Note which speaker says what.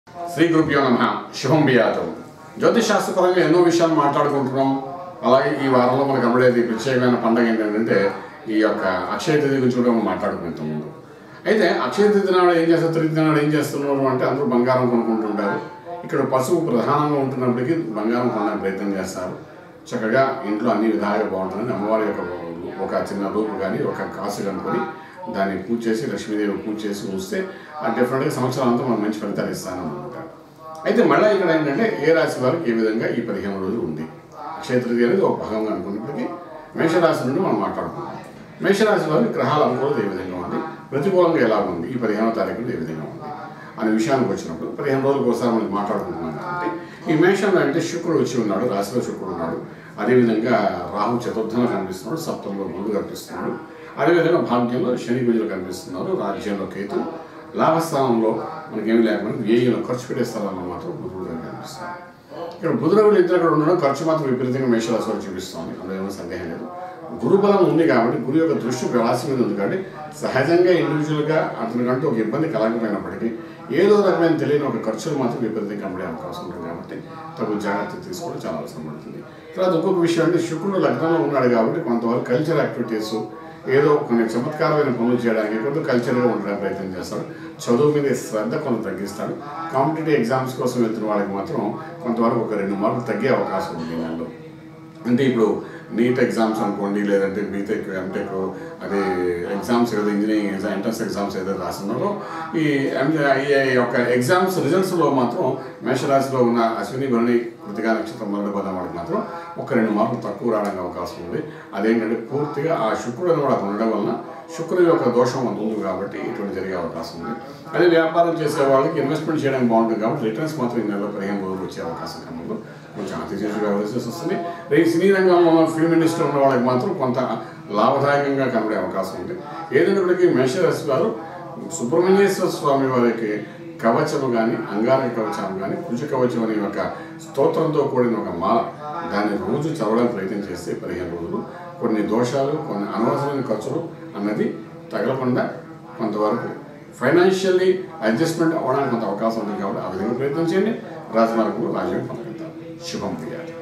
Speaker 1: శ్రీ గురుభ్యో నమ శుభం బియాతం జ్యోతిష్ శాస్త్రపరంగా ఎన్నో విషయాలు మాట్లాడుకుంటున్నాం అలాగే ఈ వారంలో మనకు కనబడేది ప్రత్యేకమైన పండుగ ఏంటంటే ఈ యొక్క అక్షయ తిథి గురించి కూడా మనం మాట్లాడుకుంటాం ముందు అయితే అక్షయ తిథి నాడు ఏం చేస్తారు తృతీయ నాడు ఏం చేస్తున్నారు అంటే అందరూ బంగారం కొనుక్కుంటుంటారు ఇక్కడ పశువు ప్రధానంగా ఉంటున్నప్పటికీ బంగారం కొనడానికి ప్రయత్నం చేస్తారు చక్కగా ఇంట్లో అన్ని విధాలుగా బాగుంటుందని అమ్మవారి యొక్క ఒక చిన్న రూపు కానీ ఒక కాసు కనుకొని దాన్ని పూజ చేసి లక్ష్మీదేవి పూజ చేసి ఉంచితే ఆ డెఫినెట్గా సంవత్సరం అంతా మనం మంచి ఫలితాలు ఇస్తాను అనమాట అయితే మళ్ళీ ఇక్కడ ఏంటంటే ఏ రాశి వారికి ఏ విధంగా ఈ పదిహేను రోజులు ఉంది క్షేత్రది అనేది ఒక భాగంగా అనుకున్నప్పటికీ మేషరాశి నుండి మనం మాట్లాడుకుంటాం మేషరాశి వారికి గ్రహాల అనుకూలత ఏ విధంగా ఉంది ప్రతికూలంగా ఎలా ఉంది ఈ పదిహేనవ తారీఖున ఏ విధంగా ఉంది అనే విషయానికి వచ్చినప్పుడు పదిహేను రోజులకు ఒకసారి మనం మాట్లాడుకుంటున్నాం కాబట్టి ఈ మేషంలో అంటే శుక్రుడు వచ్చి ఉన్నాడు రాశిలో శుక్రుడు ఉన్నాడు అదేవిధంగా రాహు చతుర్థంలో కనిపిస్తున్నాడు సప్తంలో గురుడు కనిపిస్తున్నాడు అదేవిధంగా భాగ్యంలో శని గుజులు కనిపిస్తున్నారు రాజ్యంలో కేతు లాభస్థానంలో మనకేమి లేకుండా వ్యయంలో ఖర్చు పెట్టే స్థలంలో మాత్రం బుధుడు గారు కనిపిస్తున్నారు ఇక్కడ బుధుడు ఇద్దరు అక్కడ ఉండడం ఖర్చు మాత్రం విపరీతంగా మేషరాశిలో చూపిస్తోంది అందులో ఏమో సందేహం లేదు గురుబలం ఉంది కాబట్టి గురు యొక్క దృష్టి రాశి మీద ఉంది కాబట్టి సహజంగా ఇండివిజువల్గా అతనికంటూ ఒక ఇబ్బంది కలగకపోయినప్పటికీ ఏదో రకమైన తెలియని ఒక ఖర్చులు మాత్రం విపరీతంగా కనబడే అవకాశం ఉంటుంది కాబట్టి తగు జాగ్రత్త తీసుకోవడం చాలా అవసరం పడుతుంది తర్వాత ఇంకొక విషయం అంటే శుక్రుడు లగ్నంలో ఉన్నాడు కాబట్టి కొంతవరకు కల్చర్ యాక్టివిటీస్ ఏదో కొన్ని చమత్కారమైన పనులు చేయడానికి కొంత కల్చర్గా ఉండడానికి ప్రయత్నం చేస్తాడు చదువు మీద శ్రద్ధ కొంత తగ్గిస్తాడు కాంపిటేటివ్ ఎగ్జామ్స్ కోసం వెళ్తున్న వాళ్ళకి మాత్రం కొంతవరకు ఒక రెండు మార్కులు తగ్గే అవకాశం ఉంది దానిలో అంటే ఇప్పుడు నీట్ ఎగ్జామ్స్ అనుకోండి లేదంటే బీటెక్ ఎంటెక్ అదే ఎగ్జామ్స్ ఏదో ఇంజనీరింగ్ ఎగ్జామ్ ఎంట్రన్స్ ఎగ్జామ్స్ ఏదో రాస్తున్నారో ఈ ఎం- ఈ యొక్క ఎగ్జామ్స్ రిజల్ట్స్లో మాత్రం మేషరాశిలో ఉన్న అశ్విని భరణి కృతిగా నక్షత్రం మొదటి పదం వాడికి మాత్రం ఒక రెండు మార్కులు తక్కువ రావడానికి అవకాశం ఉంది అదేంటంటే పూర్తిగా ఆ శుక్రుడు అని వాడు ఉండడం వలన శుక్రుడు యొక్క దోషం అంత ఉంది కాబట్టి ఇటువంటి జరిగే అవకాశం ఉంది అదే వ్యాపారం చేసే వాళ్ళకి ఇన్వెస్ట్మెంట్ చేయడానికి బాగుంటుంది కాబట్టి రిటర్న్స్ మాత్రం ఈ నెలలో పదిహేను రోజులు వచ్చే అవకాశం క్రమంలో కొంచెం అతి చేసి వ్యవహరిస్తూ వస్తుంది రేపు సినీ రంగంలో ఉన్న ఫిల్మ్ ఇండస్ట్రీ ఉన్న వాళ్ళకి మాత్రం కొంత లాభదాయకంగా కనబడే అవకాశం ఉంది ఏదైనప్పటికీ మేషరాశి వారు సుబ్రహ్మణ్యేశ్వర స్వామి వారికి కవచము కానీ అంగారక కవచం కానీ కుజ కవచం అనే ఒక స్తోత్రంతో కూడిన ఒక మాల దాన్ని రోజు చదవడానికి ప్రయత్నం చేస్తే పదిహేను రోజులు కొన్ని దోషాలు కొన్ని అనవసరమైన ఖర్చులు అన్నది తగలకుండా కొంతవరకు ఫైనాన్షియల్లీ అడ్జస్ట్మెంట్ అవ్వడానికి కొంత అవకాశం ఉంది కాబట్టి ఆ విధంగా ప్రయత్నం చేయండి రాజమార్గంలో రాజ్యం పొందగలుగుతారు శుభం ప్రియాలి